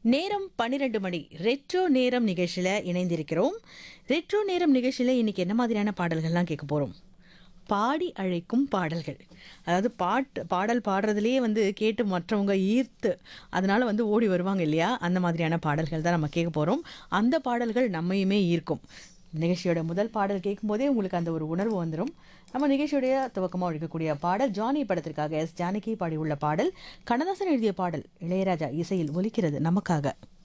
நேரம் பன்னிரெண்டு மணி ரெட்ரோ நேரம் நிகழ்ச்சியில் இணைந்திருக்கிறோம் ரெட்ரோ நேரம் நிகழ்ச்சியில் இன்னைக்கு என்ன மாதிரியான பாடல்கள்லாம் கேட்க போகிறோம் பாடி அழைக்கும் பாடல்கள் அதாவது பாட்டு பாடல் பாடுறதுலேயே வந்து கேட்டு மற்றவங்க ஈர்த்து அதனால வந்து ஓடி வருவாங்க இல்லையா அந்த மாதிரியான பாடல்கள் தான் நம்ம கேட்க போகிறோம் அந்த பாடல்கள் நம்மையுமே ஈர்க்கும் நிகழ்ச்சியோட முதல் பாடல் கேட்கும்போதே உங்களுக்கு அந்த ஒரு உணர்வு வந்துடும் நம்ம நிகழ்ச்சியுடைய துவக்கமாக ஒழிக்கக்கூடிய பாடல் ஜானி படத்திற்காக எஸ் ஜானகி பாடியுள்ள பாடல் கண்ணதாசன் எழுதிய பாடல் இளையராஜா இசையில் ஒலிக்கிறது நமக்காக